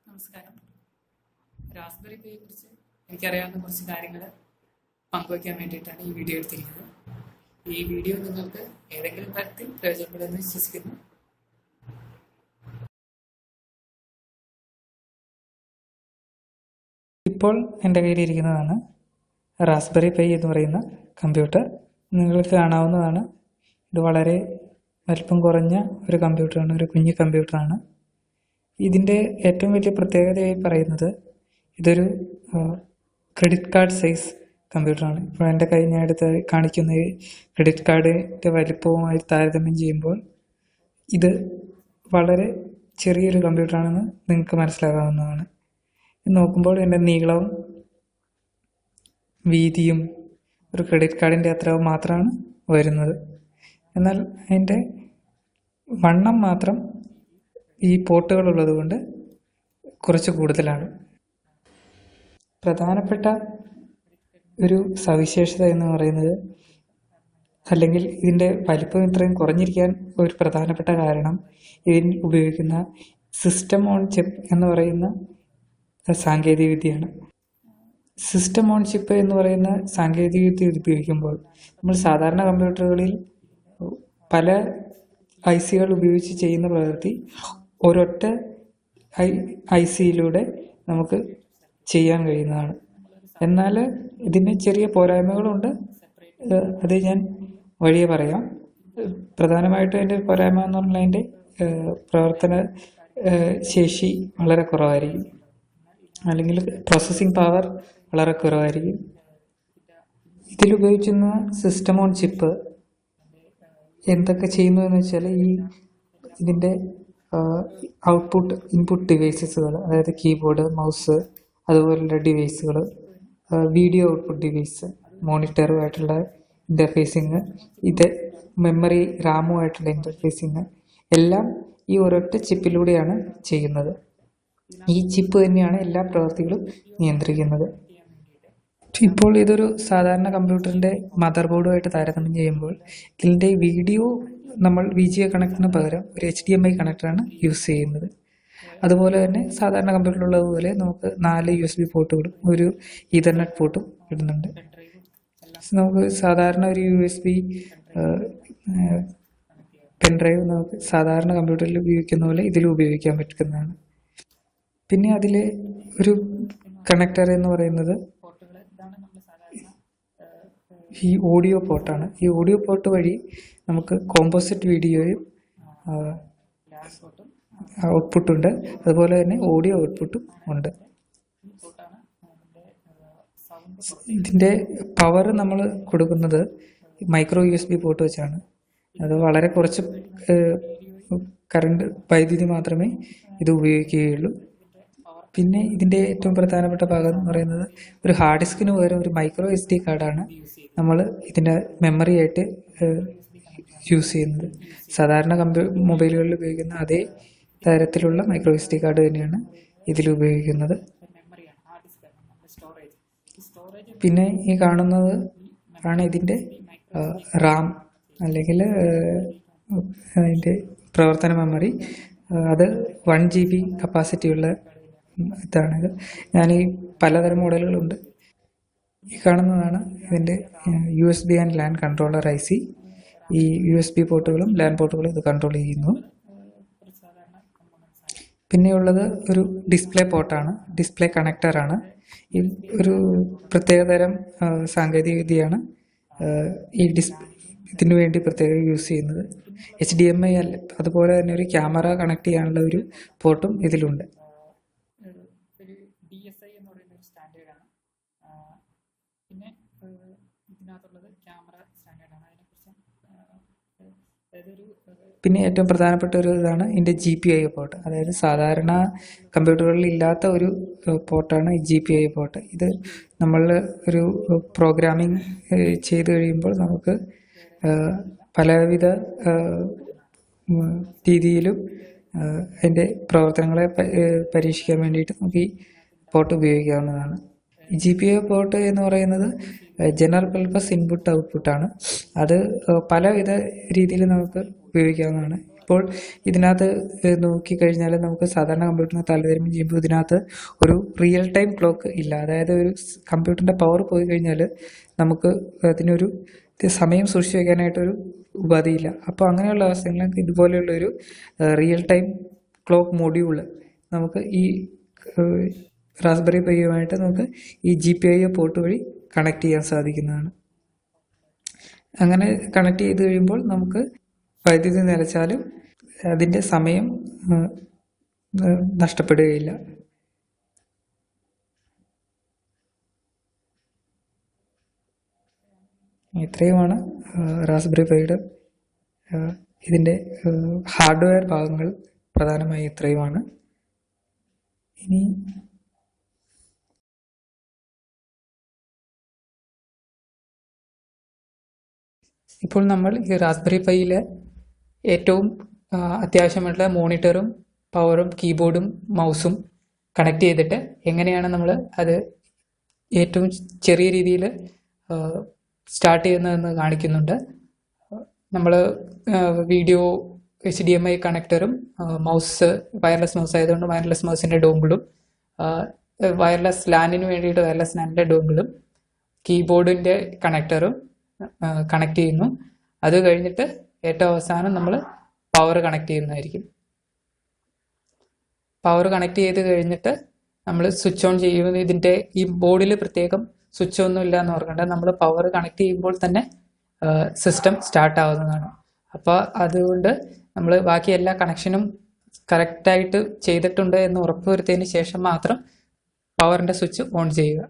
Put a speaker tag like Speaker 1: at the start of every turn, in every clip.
Speaker 1: നമസ്കാരം റാസ്ബെറി പേയെ കുറിച്ച് എനിക്കറിയാവുന്ന കുറച്ച് കാര്യങ്ങൾ പങ്കുവയ്ക്കാൻ വേണ്ടിയിട്ടാണ് ഈ വീഡിയോ എടുത്തിരിക്കുന്നത് ഈ വീഡിയോ നിങ്ങൾക്ക് ഏതെങ്കിലും തരത്തിൽ പ്രയോജനപ്പെടുമെന്ന് വിശ്വസിക്കുന്നു
Speaker 2: ഇപ്പോൾ എൻ്റെ കയ്യിലിരിക്കുന്നതാണ് റാസ്ബെറി പൈ എന്ന് പറയുന്ന കമ്പ്യൂട്ടർ നിങ്ങൾക്ക് കാണാവുന്നതാണ് ഇത് വളരെ വലിപ്പം കുറഞ്ഞ ഒരു കമ്പ്യൂട്ടറാണ് ഒരു കുഞ്ഞു കമ്പ്യൂട്ടറാണ് ഇതിൻ്റെ ഏറ്റവും വലിയ പ്രത്യേകതയായി പറയുന്നത് ഇതൊരു ക്രെഡിറ്റ് കാർഡ് സൈസ് കമ്പ്യൂട്ടറാണ് ഇപ്പോൾ എൻ്റെ കയ്യിൽ ഞാൻ എടുത്ത് കാണിക്കുന്ന ഈ ക്രെഡിറ്റ് കാർഡിൻ്റെ വലിപ്പവുമായി താരതമ്യം ചെയ്യുമ്പോൾ ഇത് വളരെ ചെറിയൊരു കമ്പ്യൂട്ടറാണെന്ന് നിങ്ങൾക്ക് മനസ്സിലാകാവുന്നതാണ് ഇത് നോക്കുമ്പോൾ എൻ്റെ നീളവും വീതിയും ഒരു ക്രെഡിറ്റ് കാർഡിൻ്റെ അത്ര മാത്രമാണ് വരുന്നത് എന്നാൽ അതിൻ്റെ വണ്ണം മാത്രം ഈ പോർട്ടുകൾ ഉള്ളതുകൊണ്ട് കുറച്ച് കൂടുതലാണ് പ്രധാനപ്പെട്ട ഒരു സവിശേഷത എന്ന് പറയുന്നത് അല്ലെങ്കിൽ ഇതിൻ്റെ വലിപ്പം ഇത്രയും കുറഞ്ഞിരിക്കാൻ ഒരു പ്രധാനപ്പെട്ട കാരണം ഇതിൽ ഉപയോഗിക്കുന്ന സിസ്റ്റം ഓൺ ചിപ്പ് എന്ന് പറയുന്ന സാങ്കേതിക വിദ്യയാണ് സിസ്റ്റം ഓൺ ചിപ്പ് എന്ന് പറയുന്ന സാങ്കേതിക വിദ്യ ഉപയോഗിക്കുമ്പോൾ നമ്മൾ സാധാരണ കമ്പ്യൂട്ടറുകളിൽ പല ഐ സികൾ ഉപയോഗിച്ച് ചെയ്യുന്ന പ്രവൃത്തി ഒരൊറ്റ ഐ ഐ സിയിലൂടെ നമുക്ക് ചെയ്യാൻ കഴിയുന്നതാണ് എന്നാൽ ഇതിന് ചെറിയ പോരായ്മകളുണ്ട് ഏഹ് അത് ഞാൻ വഴിയെ പറയാം ഏഹ് പ്രധാനമായിട്ടും അതിൻ്റെ പോരായ്മ എന്ന് പറഞ്ഞാൽ അതിൻ്റെ ഏഹ് പ്രവർത്തന ഏഹ് ശേഷി വളരെ കുറവായിരിക്കും അല്ലെങ്കിൽ പ്രോസസ്സിംഗ് പവർ വളരെ കുറവായിരിക്കും ഇതിൽ ഉപയോഗിക്കുന്ന സിസ്റ്റം ഓൺ ചിപ്പ് എന്തൊക്കെ ചെയ്യുന്നു എന്ന് വെച്ചാൽ ഈ ഇതിൻ്റെ ഔട്ട്പുട്ട് ഇൻപുട്ട് ഡിവൈസസുകൾ അതായത് കീബോർഡ് മൗസ് അതുപോലുള്ള ഡിവൈസുകൾ വീഡിയോ ഔട്ട്പുട്ട് ഡിവൈസ് മോണിറ്ററുമായിട്ടുള്ള ഇൻ്റർഫേസിങ് ഇത് മെമ്മറി റാമുമായിട്ടുള്ള ഇൻ്റർഫേസിങ് എല്ലാം ഈ ഒരൊറ്റ ചിപ്പിലൂടെയാണ് ചെയ്യുന്നത് ഈ ചിപ്പ് തന്നെയാണ് എല്ലാ പ്രവൃത്തികളും നിയന്ത്രിക്കുന്നത് ഇപ്പോൾ ഇതൊരു സാധാരണ കമ്പ്യൂട്ടറിൻ്റെ മദർ ബോർഡുമായിട്ട് താരതമ്യം ചെയ്യുമ്പോൾ ഇതിൻ്റെ വീഡിയോ നമ്മൾ വി ജി എ കണക്റ്റിന് പകരം ഒരു എച്ച് ഡി എം ഐ കണക്ടറാണ് യൂസ് ചെയ്യുന്നത് അതുപോലെ തന്നെ സാധാരണ കമ്പ്യൂട്ടറിലുള്ളതുപോലെ നമുക്ക് നാല് യു എസ് ബി പോർട്ടുകളും ഒരു ഈതർനെറ്റ് പോർട്ടും ഇടുന്നുണ്ട് നമുക്ക് സാധാരണ ഒരു യു എസ് ബി പെൻഡ്രൈവ് നമുക്ക് സാധാരണ കമ്പ്യൂട്ടറിൽ ഉപയോഗിക്കുന്ന പോലെ ഇതിൽ ഉപയോഗിക്കാൻ പറ്റുന്നതാണ് പിന്നെ അതിൽ ഒരു കണക്ടർ എന്ന് പറയുന്നത് ഈ ഓഡിയോ പോർട്ടാണ് ഈ ഓഡിയോ പോർട്ട് വഴി നമുക്ക് കോമ്പോസിറ്റ് വീഡിയോയും ഔട്ട്പുട്ടുണ്ട് അതുപോലെ തന്നെ ഓഡിയോ ഔട്ട്പുട്ടും ഉണ്ട് ഇതിൻ്റെ പവർ നമ്മൾ കൊടുക്കുന്നത് micro U S B port വെച്ചാണ് അത് വളരെ കുറച്ച് കറണ്ട് വൈദ്യുതി മാത്രമേ ഇത് ഉപയോഗിക്കുകയുള്ളൂ പിന്നെ ഇതിൻ്റെ ഏറ്റവും പ്രധാനപ്പെട്ട ഭാഗം എന്ന് പറയുന്നത് ഒരു ഹാർഡ് ഡിസ്കിന് പകരം ഒരു മൈക്രോ എസ് ഡി കാർഡാണ് നമ്മൾ ഇതിൻ്റെ മെമ്മറി ആയിട്ട് യൂസ് ചെയ്യുന്നത് സാധാരണ കമ്പ്യൂ മൊബൈലുകളിൽ ഉപയോഗിക്കുന്ന അതേ തരത്തിലുള്ള മൈക്രോ എസ് ഡി കാർഡ് തന്നെയാണ് ഇതിൽ ഉപയോഗിക്കുന്നത് പിന്നെ ഈ കാണുന്നത് ആണ് ഇതിൻ്റെ റാം അല്ലെങ്കിൽ അതിൻ്റെ പ്രവർത്തന മെമ്മറി അത് വൺ ജി ബി കപ്പാസിറ്റിയുള്ള ഇതാണിത് ഞാൻ ഈ പലതരം മോഡലുകളുണ്ട് ഈ കാണുന്നതാണ് ഇതിൻ്റെ U S B and LAN controller I C ഈ യു എസ് ബി പോർട്ടുകളും ലാൻഡ് പോർട്ടുകളും ഇത് കൺട്രോൾ ചെയ്യുന്നു പിന്നെയുള്ളത് ഒരു ഡിസ്പ്ലേ പോർട്ടാണ് ഡിസ്പ്ലേ കണക്ടറാണ് ഈ ഒരു പ്രത്യേകതരം സാങ്കേതിക വിദ്യയാണ് ഈ ഡിസ് ഇതിനു വേണ്ടി പ്രത്യേകം യൂസ് ചെയ്യുന്നത് എച്ച് ഡി എം ഐ അല്ല അതുപോലെ തന്നെ ഒരു ക്യാമറ കണക്ട് ചെയ്യാനുള്ള ഒരു പോർട്ടും ഇതിലുണ്ട്
Speaker 1: ഒരു ഡി എസ് ഐ എന്ന് പറയുന്ന ഒരു സ്റ്റാൻഡേർഡാണ് പിന്നെ ഇതിനകത്തുള്ളത് ക്യാമറ സ്റ്റാൻഡേർഡാണ് അതിനെക്കുറിച്ച് അതായത് ഒരു
Speaker 2: പിന്നെ ഏറ്റവും പ്രധാനപ്പെട്ട ഒരു ഇതാണ് ഇതിൻ്റെ ജി പി ഐ പോർട്ട് അതായത് സാധാരണ കമ്പ്യൂട്ടറുകളിൽ ഇല്ലാത്ത ഒരു പോർട്ടാണ് ഈ ജി പി ഐ പോർട്ട് ഇത് നമ്മൾ ഒരു പ്രോഗ്രാമിംഗ് ചെയ്ത് കഴിയുമ്പോൾ നമുക്ക് പലവിധ രീതിയിലും അതിൻ്റെ പ്രവർത്തനങ്ങളെ പരീക്ഷിക്കാൻ വേണ്ടിയിട്ട് നമുക്ക് ഈ പോർട്ട് ഉപയോഗിക്കാവുന്നതാണ് ജി പി ഐ പോർട്ട് എന്ന് പറയുന്നത് ജനറൽ പർപ്പസ് ഇൻപുട്ട് ഔട്ട്പുട്ടാണ് അത് പലവിധ രീതിയിൽ നമുക്ക് ഉപയോഗിക്കാവുന്നതാണ് അപ്പോൾ ഇതിനകത്ത് ഏഹ് നോക്കിക്കഴിഞ്ഞാൽ നമുക്ക് സാധാരണ കമ്പ്യൂട്ടറിനെ താല്പര്യം ചെയ്യുമ്പോൾ ഇതിനകത്ത് ഒരു റിയൽ ടൈം ക്ലോക്ക് ഇല്ല അതായത് ഒരു കമ്പ്യൂട്ടറിൻ്റെ പവർ പോയി കഴിഞ്ഞാൽ നമുക്ക് അതിനൊരു ഇത് സമയം സൂക്ഷിച്ചു വെക്കാനായിട്ടൊരു ഉപാധിയില്ല അപ്പോൾ അങ്ങനെയുള്ള അവസരങ്ങളിൽ ഇതുപോലെയുള്ള ഒരു റിയൽ ടൈം ക്ലോക്ക് മൊഡ്യൂള് നമുക്ക് ഈ റാസ്ബെറി പൈയുമായിട്ട് നമുക്ക് ഈ ജി പി ഐ പോർട്ട് വഴി കണക്ട് ചെയ്യാൻ സാധിക്കുന്നതാണ് അങ്ങനെ കണക്ട് ചെയ്ത് കഴിയുമ്പോൾ നമുക്ക് വൈദ്യുതി നിലച്ചാലും അതിൻ്റെ സമയം ഉം, ഉം, നഷ്ടപ്പെടുകയില്ല ഇത്രയുമാണ് റാസ്ബെറി പൈയുടെ ഇതിൻ്റെ ഹാർഡ്വെയർ ഭാഗങ്ങൾ പ്രധാനമായി ഇത്രയുമാണ് ഇനി ഇപ്പോൾ നമ്മൾ ഈ റാസ്ബെറി പൈയിൽ ഏറ്റവും ആ, അത്യാവശ്യമായിട്ടുള്ള മോണിറ്ററും പവറും കീബോർഡും മൗസും കണക്ട് ചെയ്തിട്ട് എങ്ങനെയാണ് നമ്മൾ അത് ഏറ്റവും ചെറിയ രീതിയിൽ സ്റ്റാർട്ട് ചെയ്യുന്നതെന്ന് കാണിക്കുന്നുണ്ട് നമ്മൾ video H D M I കണക്ടറും മൗസ് വയർലെസ് മൗസ് ആയതുകൊണ്ട് വയർലെസ് മൗസിൻ്റെ ഡോങ്കിളും വയർലെസ് ലാനിന് വേണ്ടിയിട്ട് വയർലെസ് ലാനിൻ്റെ ഡോങ്കിളും കീബോർഡിൻ്റെ കണക്ടറും കണക്ട് ചെയ്യുന്നു അത് കഴിഞ്ഞിട്ട് ഏറ്റവും അവസാനം നമ്മൾ പവർ കണക്ട് ചെയ്യുന്നതായിരിക്കും പവർ കണക്ട് ചെയ്ത് കഴിഞ്ഞിട്ട് നമ്മൾ സ്വിച്ച് ഓൺ ചെയ്യുമ്പോൾ ഇതിൻ്റെ ഈ ബോർഡിൽ പ്രത്യേകം സ്വിച്ച് ഒന്നും ഇല്ല എന്ന് ഓർക്കണ്ട നമ്മൾ പവർ കണക്ട് ചെയ്യുമ്പോൾ തന്നെ സിസ്റ്റം സ്റ്റാർട്ട് ആവുന്നതാണ് അപ്പോൾ അതുകൊണ്ട് നമ്മൾ ബാക്കി എല്ലാ കണക്ഷനും കറക്റ്റായിട്ട് ചെയ്തിട്ടുണ്ട് എന്ന് ഉറപ്പുവരുത്തിയതിന് ശേഷം മാത്രം പവറിൻ്റെ സ്വിച്ച് ഓൺ ചെയ്യുക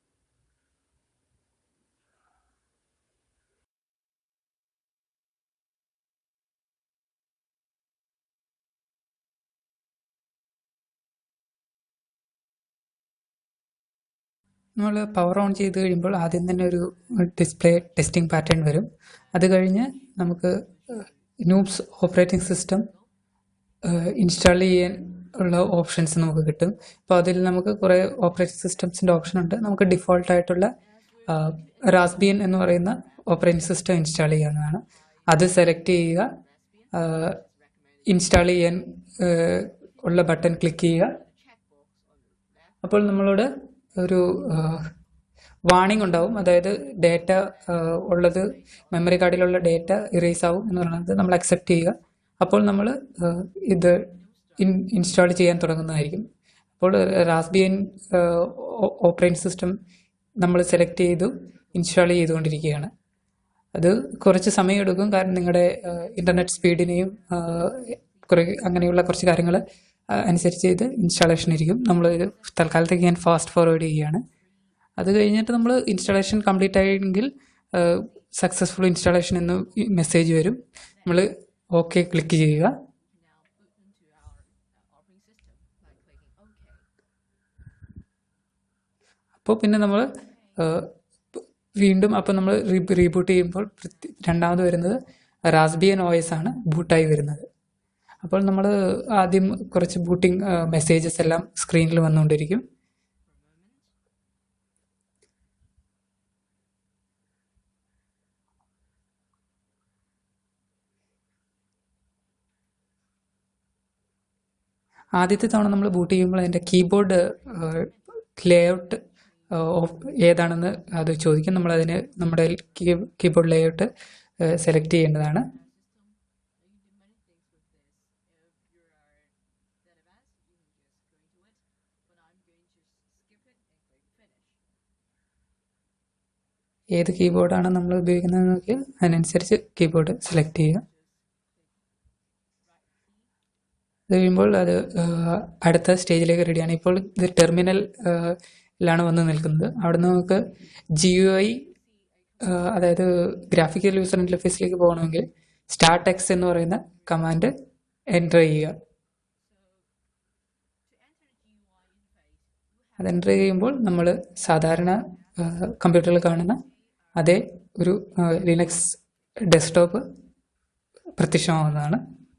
Speaker 2: നമ്മൾ പവർ ഓൺ ചെയ്ത് കഴിയുമ്പോൾ ആദ്യം തന്നെ ഒരു ഡിസ്പ്ലേ ടെസ്റ്റിംഗ് പാറ്റേൺ വരും അത് കഴിഞ്ഞ് നമുക്ക് നൂബ്സ് ഓപ്പറേറ്റിംഗ് സിസ്റ്റം ഇൻസ്റ്റാൾ ചെയ്യാൻ ഉള്ള ഓപ്ഷൻസ് നമുക്ക് കിട്ടും അപ്പോൾ അതിൽ നമുക്ക് കുറേ ഓപ്പറേറ്റിംഗ് സിസ്റ്റംസിൻ്റെ ഓപ്ഷൻ ഉണ്ട് നമുക്ക് ഡിഫോൾട്ട് ആയിട്ടുള്ള റാസ്ബിയൻ എന്ന് പറയുന്ന ഓപ്പറേറ്റിംഗ് സിസ്റ്റം ഇൻസ്റ്റാൾ ചെയ്യാവുന്നതാണ് അത് സെലക്ട് ചെയ്യുക ഇൻസ്റ്റാൾ ചെയ്യാൻ ഏഹ്, ഉള്ള ബട്ടൺ ക്ലിക്ക് ചെയ്യുക അപ്പോൾ നമ്മളോട് ഒരു വാണിംഗ് ഉണ്ടാവും അതായത് ഡേറ്റ ഉള്ളത് മെമ്മറി കാർഡിലുള്ള ഡേറ്റ ഇറേസ് ആവും എന്ന് പറയുന്നത് നമ്മൾ അക്സെപ്റ്റ് ചെയ്യുക അപ്പോൾ നമ്മൾ ഇത് ഇൻസ്റ്റാൾ ചെയ്യാൻ തുടങ്ങുന്നതായിരിക്കും അപ്പോൾ റാസ്ബിയൻ ഓപ്പറേറ്റിംഗ് സിസ്റ്റം നമ്മൾ സെലക്ട് ചെയ്തു ഇൻസ്റ്റാൾ ചെയ്തുകൊണ്ടിരിക്കുകയാണ് അത് കുറച്ച് സമയം എടുക്കും കാരണം നിങ്ങളുടെ ഇൻ്റർനെറ്റ് സ്പീഡിനെയും കുറേ അങ്ങനെയുള്ള കുറച്ച് കാര്യങ്ങൾ അനുസരിച്ച് ഇത് ഇൻസ്റ്റാളേഷൻ ഇരിക്കും നമ്മൾ ഇത് തൽക്കാലത്തേക്ക് ഞാൻ ഫാസ്റ്റ് ഫോർവേഡ് ചെയ്യുകയാണ് അത് കഴിഞ്ഞിട്ട് നമ്മൾ ഇൻസ്റ്റാളേഷൻ കംപ്ലീറ്റ് ആയെങ്കിൽ സക്സസ്ഫുൾ ഇൻസ്റ്റാളേഷൻ എന്ന് മെസ്സേജ് വരും നമ്മൾ ഓക്കെ ക്ലിക്ക് ചെയ്യുക അപ്പോൾ പിന്നെ നമ്മൾ വീണ്ടും അപ്പോൾ നമ്മൾ റീബൂട്ട് ചെയ്യുമ്പോൾ പ്രത്യ- രണ്ടാമത് വരുന്നത് റാസ്ബിയൻ ഒ എസ് ആണ് ബൂട്ടായി വരുന്നത് അപ്പോൾ നമ്മൾ ആദ്യം കുറച്ച് ബൂട്ടിംഗ് മെസ്സേജസ് എല്ലാം സ്ക്രീനിൽ വന്നുകൊണ്ടിരിക്കും ആദ്യത്തെ തവണ നമ്മൾ ബൂട്ട് ചെയ്യുമ്പോൾ അതിൻ്റെ കീബോർഡ് ലേഔട്ട് ഏതാണെന്ന് അത് ചോദിക്കും നമ്മൾ അതിന് നമ്മുടെ കീബോർഡ് ലേഔട്ട് സെലക്ട് ചെയ്യേണ്ടതാണ് ഏത് കീബോർഡാണ് നമ്മൾ ഉപയോഗിക്കുന്നത് നോക്കി അതിനനുസരിച്ച് കീബോർഡ് സെലക്ട് ചെയ്യുക അത് കഴിയുമ്പോൾ അത് ആ, അടുത്ത സ്റ്റേജിലേക്ക് റെഡിയാണ് ഇപ്പോൾ ഇത് ടെർമിനലിലാണ് വന്ന് നിൽക്കുന്നത് അവിടെ നിന്ന് നമുക്ക് ജി യു ഐ അതായത് ഗ്രാഫിക്കൽ യൂസർ ഇൻ്റർഫേസിലേക്ക് പോകണമെങ്കിൽ സ്റ്റാർട്ട് എക്സ് എന്ന് പറയുന്ന കമാൻഡ് എൻ്റർ ചെയ്യുക അത് എൻ്റർ ചെയ്യുമ്പോൾ നമ്മൾ സാധാരണ കമ്പ്യൂട്ടറിൽ കാണുന്ന അതേ ഒരു ലിനക്സ് ഡെസ്ക്ടോപ്പ് പ്രത്യക്ഷമാവുന്നതാണ്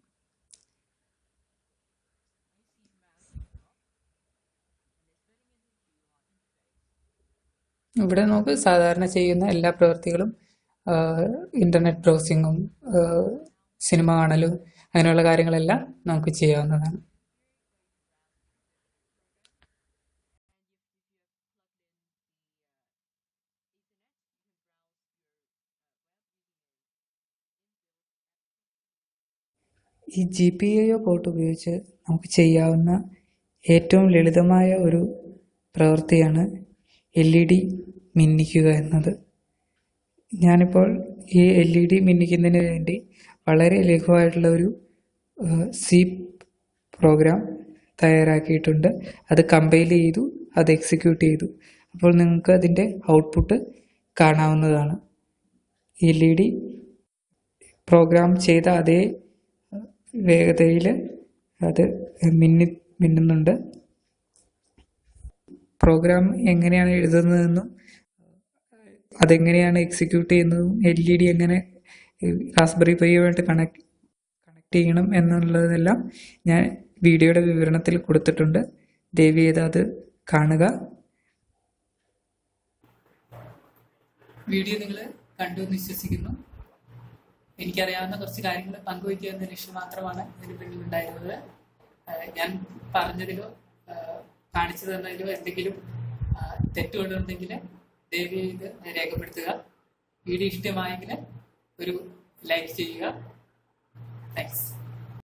Speaker 2: ഇവിടെ നമുക്ക് സാധാരണ ചെയ്യുന്ന എല്ലാ പ്രവൃത്തികളും ഇൻ്റർനെറ്റ് ബ്രൗസിങ്ങും സിനിമ കാണലും അങ്ങനെയുള്ള കാര്യങ്ങളെല്ലാം നമുക്ക് ചെയ്യാവുന്നതാണ് ഈ G P I O port ഉപയോഗിച്ച് നമുക്ക് ചെയ്യാവുന്ന ഏറ്റവും ലളിതമായ ഒരു പ്രവൃത്തിയാണ് എൽ ഇ ഡി മിന്നിക്കുക എന്നത് ഞാനിപ്പോൾ ഈ എൽ ഇ ഡി മിന്നിക്കുന്നതിന് വേണ്ടി വളരെ ലഘുവായിട്ടുള്ള ഒരു സി പ്രോഗ്രാം തയ്യാറാക്കിയിട്ടുണ്ട് അത് കമ്പൈൽ ചെയ്തു അത് എക്സിക്യൂട്ട് ചെയ്തു അപ്പോൾ നിങ്ങൾക്ക് അതിൻ്റെ ഔട്ട്പുട്ട് കാണാവുന്നതാണ് എൽ ഇ ഡി പ്രോഗ്രാം ചെയ്ത അതേ വേഗതയിൽ അത് മിന്നി മിന്നുന്നുണ്ട് പ്രോഗ്രാം എങ്ങനെയാണ് എഴുതുന്നതെന്നും അതെങ്ങനെയാണ് എക്സിക്യൂട്ട് ചെയ്യുന്നതും എൽ ഇ ഡി എങ്ങനെ റാസ്ബെറി പൈയുമായിട്ട് കണക്ട് കണക്ട് ചെയ്യണം എന്നുള്ളതെല്ലാം ഞാൻ വീഡിയോയുടെ വിവരണത്തിൽ കൊടുത്തിട്ടുണ്ട് ദയവ് ചെയ്ത് അത് കാണുക
Speaker 1: വീഡിയോ നിങ്ങൾ കണ്ടു എന്ന് വിശ്വസിക്കുന്നു എനിക്കറിയാവുന്ന കുറച്ച് കാര്യങ്ങൾ പങ്കുവയ്ക്കുക എന്ന ലക്ഷ്യം മാത്രമാണ് ഇതിന് പിന്നിൽ ഉണ്ടായിരുന്നത് ആഹ് ഞാൻ പറഞ്ഞതിലോ ആഹ് കാണിച്ചു തന്നതിലോ എന്തെങ്കിലും ആഹ് തെറ്റുകളുണ്ടെങ്കിൽ ദയവ് ചെയ്ത് രേഖപ്പെടുത്തുക വീഡിയോ ഇഷ്ടമായെങ്കിൽ ഒരു ലൈക്ക് ചെയ്യുക താങ്ക്സ്